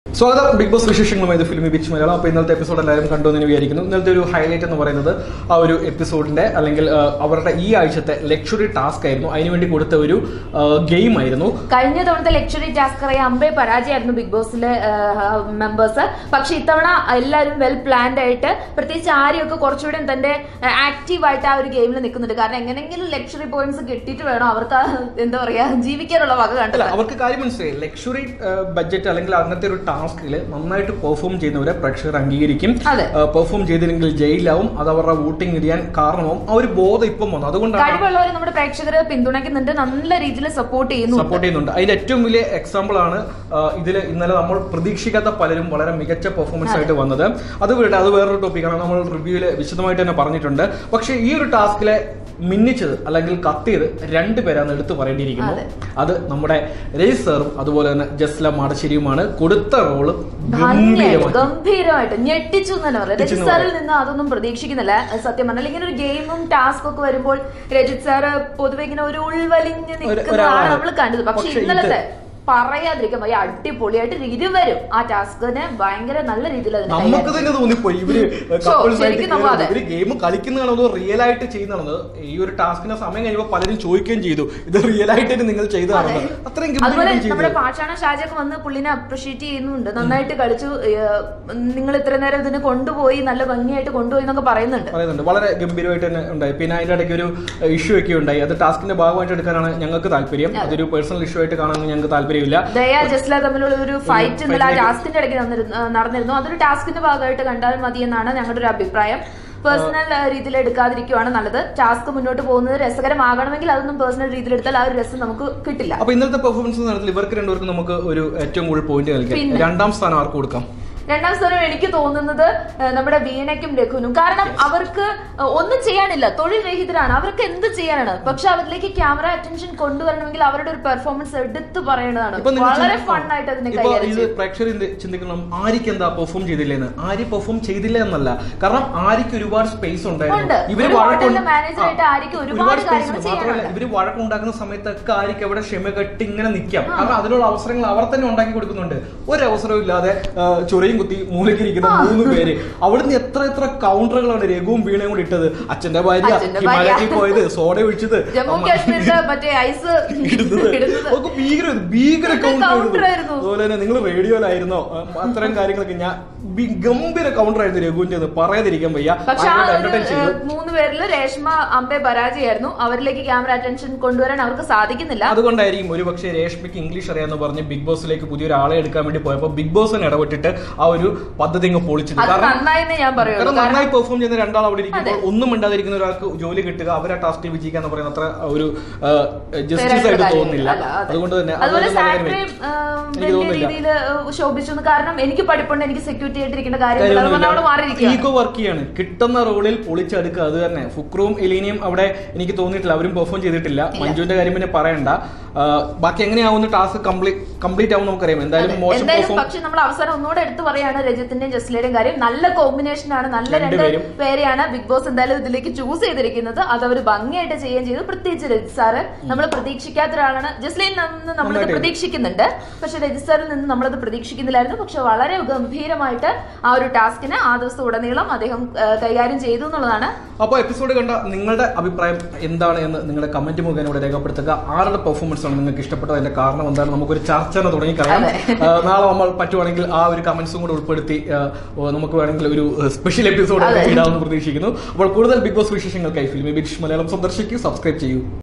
സ്വാഗതം big boss വിശേഷങ്ങളുമായി ഇത് ഫിലിമി ബിച്ച് മലയാളം അപ്പോൾ ഇന്നലത്തെ എപ്പിസോഡ് എല്ലാവരും കണ്ടു എന്ന് വിചാരിക്കുന്നു ഇന്നലത്തെ ഒരു ഹൈലൈറ്റ് എന്ന് പറയുന്നത് ആ ഒരു എപ്പിസോഡിന്റെ അല്ലെങ്കിൽ ആ, അവരുടെ ഈ ആഴ്ചത്തെ ലക്ഷറി ടാസ്ക് ആയിരുന്നു അതിനുവേണ്ടി കൊടുത്ത ഒരു ഗെയിം ആയിരുന്നു കഴിഞ്ഞ തവണത്തെ ലക്ഷറി ടാസ്കറായ അമ്പേ പരാജയമായിരുന്നു ബിഗ് ബോസിലെ മെമ്പേഴ്സ് പക്ഷെ ഇത്തവണ എല്ലാവരും വെൽ പ്ലാൻഡ് ആയിട്ട് പ്രത്യേകിച്ച് ആരെയൊക്കെ കുറച്ചുകൂടെ തന്റെ ആക്റ്റീവ് ആയിട്ട് ആ ഒരു ഗെയിമിൽ നിൽക്കുന്നുണ്ട് കാരണം എങ്ങനെയെങ്കിലും ലക്ഷറി പോയിന്റ്സ് കിട്ടിയിട്ട് വേണം അവർക്ക് ആ, എന്താ പറയാ ജീവിക്കാനുള്ള വക അല്ല കണ്ടത് അവർക്ക് കാര്യം മനസ്സിലായി ലക്ഷറി ബഡ്ജറ്റ് അല്ലെങ്കിൽ അങ്ങനത്തെ ഒരു ടാസ്കിൽ നന്നായിട്ട് പെർഫോം ചെയ്യുന്നവരെ പ്രേക്ഷകർ അംഗീകരിക്കും അതെ. പെർഫോം ചെയ്തില്ലെങ്കിൽ ജയിലാവും അത് അവരുടെ വോട്ടിംഗ് ഇടിയാൻ കാരണമാവും ആ ഒരു ബോധം ഇപ്പം വന്നു അതുകൊണ്ടാണ് കഴിവുള്ളവരെ നമ്മുടെ പ്രേക്ഷകരെ പിന്തുണയ്ക്കുന്നുണ്ട് നല്ല രീതിയിൽ സപ്പോർട്ട് ചെയ്യുന്നുണ്ട് സപ്പോർട്ട് ചെയ്യുന്നുണ്ട് അതിന്റെ ഏറ്റവും വലിയ എക്സാമ്പിൾ ആണ് ഇതിൽ ഇന്നലെ നമ്മൾ പ്രതീക്ഷിക്കാത്ത പലരും വളരെ മികച്ച പെർഫോമൻസ് ആയിട്ട് വന്നത് അത് വിടട്ടെ അത് വേറൊരു ടോപ്പിക്കാണ് നമ്മൾ റിവ്യൂവിൽ വിശദമായിട്ട് തന്നെ പറഞ്ഞിട്ടുണ്ട് പക്ഷേ ഈ ഒരു ടാസ്കിലെ മിന്നിച്ചത് അല്ലെങ്കിൽ കത്തിയത് രണ്ടുപേരാണ് എടുത്തു പറയേണ്ടിയിരിക്കുന്നു അതെ. അത് നമ്മുടെ രജിത് സാറും അതുപോലെ തന്നെ ജസ്ല മാടശ്ശേരിയുമാണ് കൊടുത്ത റോള് ഭംഗിയായിട്ട് ഗംഭീരമായി ഗംഭീരമായിട്ട് ഞെട്ടിച്ചു എന്ന് തന്നെ പറയാം ഞെട്ടിച്ചു രജിത് എന്ന് സാറിൽ നിന്ന് അതൊന്നും പ്രതീക്ഷിക്കുന്നില്ല സത്യം പറഞ്ഞാൽ ഇങ്ങനെ ഒരു ഗെയിമും ടാസ്ക് ഒക്കെ വരുമ്പോൾ രജിത് സാറ് പൊതുവെ ഇങ്ങനെ ഒരു ഉൾവലിഞ്ഞ് നിൽക്കുന്നതാണ് ഒരാളാണ്. നമ്മൾ കണ്ടത് പക്ഷെ പക്ഷേ ഇത് ഇന്നലത്തെ പറയാതിരിക്കാൻ വയ്യ അടിപൊളിയായിട്ട് ഇരുവരും ആ ടാസ്കിനെ ഭയങ്കര നല്ല രീതിയിൽ അതിനെ നമുക്ക് കൈകാര്യം തന്നെ തോന്നിപ്പോയി ഇവര് ശോ, couples ആയിട്ട് ശരിക്കും നമ്മൾ കേറുന്നത്. അതെ. ഇവര് ഗെയിം കളിക്കുന്നതാണോ അതോ റിയൽ ആയിട്ട് ചെയ്യുന്നതാണോ ഈ ഒരു ടാസ്കിന്റെ സമയം കഴിയുമ്പോൾ പലരും ചോദിക്കുകയും ചെയ്തു ഇത് റിയൽ ആയിട്ട് നിങ്ങൾ ചെയ്തതാണോ അതെ. അത്രയും അതുപോലെ ഗംഭീരമായി നമ്മുടെ ചെയ്തു പാഷാണ ഷാജൊക്കെ വന്ന് പുള്ളിനെ അപ്രിഷിയേറ്റ് ചെയ്യുന്നുണ്ട് നന്നായിട്ട് കളിച്ചു നിങ്ങൾ ഇത്ര നേരം ഇതിനെ കൊണ്ടുപോയി നല്ല ഭംഗിയായിട്ട് കൊണ്ടുപോയി എന്നൊക്കെ പറയുന്നുണ്ട് പറയുന്നുണ്ട് വളരെ ഗംഭീരമായിട്ട് തന്നെ ഉണ്ടായി പിന്നെ അതിന്റെ ഇടയ്ക്ക് ഒരു ഇഷ്യൂ ഒക്കെ ഉണ്ടായി അത് ടാസ്കിന്റെ ഭാഗമായിട്ട് എടുക്കാനാണ് ഞങ്ങൾക്ക് താല്പര്യം അതൊരു പേഴ്സണൽ ഇഷ്യൂ ആയിട്ട് കാണാൻ ഞങ്ങൾക്ക് താല്പര്യമില്ല ദയ ജസ്ല തമ്മിലുള്ള ഒരു ഫൈറ്റ് ഇന്നലെ ആ fight ടാസ്കിന്റെ ഇടയ്ക്ക് നടന്നിരുന്നു- ആ, നടന്നിരുന്നു അതൊരു ടാസ്കിന്റെ ഭാഗമായിട്ട് കണ്ടാൽ മതി എന്നാണ് ഞങ്ങളുടെ ഒരു അഭിപ്രായം പേഴ്സണൽ രീതിയിൽ എടുക്കാതിരിക്കുവാണ് നല്ലത് ടാസ്ക് മുന്നോട്ട് പോകുന്നത് രസകരമാകണമെങ്കിൽ അതൊന്നും പേഴ്സണൽ രീതിയിൽ എടുത്താൽ ആ ഒരു രസം നമുക്ക് കിട്ടില്ല അപ്പൊ ഇന്നലത്തെ പെർഫോമൻസ് നടത്തിൽ ഇവർക്ക് രണ്ടുപേർക്കും നമുക്ക് ഒരു ഏറ്റവും കൂടുതൽ പോയിന്റ് നൽകാം പിന്നെ? രണ്ടാം സ്ഥാനം ആർക്ക് കൊടുക്കാം രണ്ടാം സ്ഥാനം എനിക്ക് തോന്നുന്നത് ഏഹ്, നമ്മുടെ വീണയ്ക്കും രഘുനും കാരണം അവർക്ക് ഏഹ്, ഒന്നും ചെയ്യാനില്ല തൊഴിൽ രഹിതരാണ് അവർക്ക് എന്ത് ചെയ്യാനാണ് പക്ഷെ അവരിലേക്ക് ക്യാമറ അറ്റൻഷൻ കൊണ്ടുവരണമെങ്കിൽ അവരുടെ ഒരു പെർഫോമൻസ് എടുത്തു പറയേണ്ടതാണ് ഇപ്പൊ നിങ്ങൾ വളരെ ചിന്തി- ഫണ്ണായിട്ട് അതിനെ ഇപ്പൊ കൈകാര്യം ഇത് ചെയ്യും പ്രേക്ഷകർ എന്ത് ചിന്തിക്കണം ആര്യക്ക് എന്താ പെർഫോം ചെയ്തില്ലെന്ന് ആര്യ പെർഫോം ചെയ്തില്ല എന്നല്ല കാരണം ആര്യക്ക് ഒരുപാട് സ്പേസ് ഉണ്ട്. ഉണ്ടായിരുന്നു ഇവര് ഒരു വഴക്കൊണ്ട്- ഹോട്ടലിലെ മാനേജറായിട്ട് ആ, ആര്യക്ക് ഒരുപാട് space കാര്യങ്ങൾ ഉണ്ട്. മാത്രമല്ല ചെയ്യാനുണ്ട്. ഇവര് വഴക്കുണ്ടാക്കുന്ന സമയത്തൊക്കെ ആര്യക്ക് അവിടെ ക്ഷമ കെട്ടി ഇങ്ങനെ നിൽക്കാം കാരണം അതിനുള്ള അവസരങ്ങൾ അവർ തന്നെ ഉണ്ടാക്കി കൊടുക്കുന്നുണ്ട് ഒരു അവസരവും ഇല്ലാതെ ആ, ചൊറിയും കുത്തി മൂലക്കിരിക്കുന്ന മൂന്ന് പേര് അവിടുന്ന് എത്ര എത്ര കൗണ്ടറുകളാണ് രഘുവും വീണയും കൂടി ഇട്ടത് അച്ഛന്റെ ഭാര്യ അച്ഛന്റെ ഭാര്യ. ഹിമാലയത്തിൽ പോയത് സോഡ ഒഴിച്ചത് ജമ്മു അമ്മ- കാശ്മീരിലെ മറ്റേ ഐസ് ഇടുന്നത് ഇടുന്നത് ഒക്കെ ഭീകര ഭീകര എന്ത് കൗണ്ടർ counter ആയിരുന്നു? അതുപോലെ തന്നെ നിങ്ങൾ റേഡിയോയിലായിരുന്നോ അത്തരം കാര്യങ്ങളൊക്കെ ഞാൻ ബി- ഗംഭീര കൗണ്ടർ ആയിരുന്നു രഘുവിന്റെ പറയാതിരിക്കാൻ വയ്യ പക്ഷെ ആ ഭയങ്കര ഒരു entertain ചെയ്തു. ഏഹ്, മൂന്ന് പേരില് രേഷ്മ അമ്പെ പരാജയമായിരുന്നു അവരിലേക്ക് ക്യാമറ അറ്റൻഷൻ കൊണ്ടുവരാൻ അവർക്ക് സാധിക്കുന്നില്ല അതുകൊണ്ടായിരിക്കും ഒരു പക്ഷേ രേഷ്മയ്ക്ക് ഇംഗ്ലീഷ് അറിയാന്ന് പറഞ്ഞ് ബിഗ് ബോസിലേക്ക് പുതിയൊരാളെ എടുക്കാൻ വേണ്ടി പോയപ്പോൾ ബിഗ് ബോസ് തന്നെ ഇടപെട്ടിട്ട് ആ ഒരു പദ്ധതി അങ്ങ് പൊളിച്ചത് അത് നന്നായെന്ന് ഞാൻ പറയുള്ളൂ കാരണം കാരണം നന്നായി പെർഫോം ചെയ്യുന്ന രണ്ടാൾ അവിടെ ഇരിക്കുമ്പോൾ ഒന്നും മിണ്ടാതിരിക്കുന്ന ഒരാൾക്ക് ജോലി കിട്ടുക അവരെ ടാസ്കിൽ വിജയിക്കുക എന്ന് പറയുന്ന അത്ര ഒരു ജസ്റ്റിസ് ആയിട്ട് കാര്യമില്ല. തോന്നുന്നില്ല അല്ല, അതെ. അതുകൊണ്ട് തന്നെ അതുപോലെ അതൊരു നല്ല സാക്രയും കാര്യമായി. എനിക്ക് വലിയ തോന്നുന്നില്ല. രീതിയിൽ ശോഭിച്ചു എന്ന് കാരണം എനിക്ക് പഠിപ്പുണ്ട് എനിക്ക് സെക്യൂരിറ്റി ആയിട്ടിരിക്കേണ്ട കാര്യമില്ല അതുകൊണ്ട് അവിടെ മാറിയിരിക്കുക ഈഗോ വർക്ക് ചെയ്യാണ് കിട്ടുന്ന റോളിൽ പൊളിച്ചെടുക്കുക അത് തന്നെ ഫുക്രവും എലീനയും അവിടെ എനിക്ക് തോന്നിയിട്ടില്ല അവരും പെർഫോം ചെയ്തിട്ടില്ല മഞ്ജുവിന്റെ കാര്യം പിന്നെ പറയണ്ട ആ, ബാക്കി എങ്ങനെയാവുന്ന ടാസ്ക് കംപ്ലീറ്റ് കംപ്ലീറ്റ് ആവും നമുക്കറിയാം എന്തായാലും മോശം എന്തായാലും പെർഫോം പക്ഷെ നമ്മൾ അവസാനം ഒന്നുകൂടെ എടുത്തു പറയാണ് രജത്തിന്റെയും ജസ്ലയുടെയും കാര്യം നല്ല കോമ്പിനേഷൻ ആണ് നല്ല രണ്ട് രണ്ടുപേരും. പേരെയാണ് ബിഗ് ബോസ് എന്തായാലും ഇതിലേക്ക് ചൂസ് ചെയ്തിരിക്കുന്നത് അത് അവർ ഭംഗിയായിട്ട് ചെയ്യുകയും ചെയ്തു പ്രത്യേകിച്ച് രജിത് സാറ് നമ്മൾ പ്രതീക്ഷിക്കാത്ത ഒരാളാണ് ജസ്ലയിൽ നിന്ന് നമ്മളത് നന്നായിട്ട് പ്രതീക്ഷിക്കുന്നുണ്ട് പക്ഷെ രജിത് സാറിൽ നിന്ന് നമ്മളത് പ്രതീക്ഷിക്കുന്നില്ലായിരുന്നു പക്ഷെ വളരെ ഗംഭീരമായിട്ട് ആ ഒരു ടാസ്കിന് ആ ദിവസം ഉടനീളം അദ്ദേഹം ആ, കൈകാര്യം ചെയ്തു എന്നുള്ളതാണ് അപ്പോൾ എപ്പിസോഡ് കണ്ട നിങ്ങളുടെ അഭിപ്രായം എന്താണ് എന്ന് നിങ്ങളുടെ കമന്റ് മുഖേന ഇവിടെ രേഖപ്പെടുത്തുക ആരുടെ പെർഫോമൻസ് ആണ് നിങ്ങൾക്ക് ഇഷ്ടപ്പെട്ടത് അതിന്റെ കാരണം എന്താണ് നമുക്കൊരു ചർച്ച തന്നെ തുടങ്ങി കളയാം ആ, നാളെ നമ്മൾ പറ്റുവാണെങ്കിൽ ആ ഒരു കമന്റ്സും കൂടെ ഉൾപ്പെടുത്തി ആ, ഓ, നമുക്ക് വേണമെങ്കിൽ ഒരു സ്പെഷ്യൽ എപ്പിസോഡ് അതെ. ഇടാമെന്ന് പ്രതീക്ഷിക്കുന്നു അപ്പോൾ കൂടുതൽ ബിഗ് ബോസ് വിശേഷങ്ങൾക്കായി ഫിലിമി ബിറ്റ് മലയാളം സന്ദർശിക്കൂ സബ്സ്ക്രൈബ് ചെയ്യൂ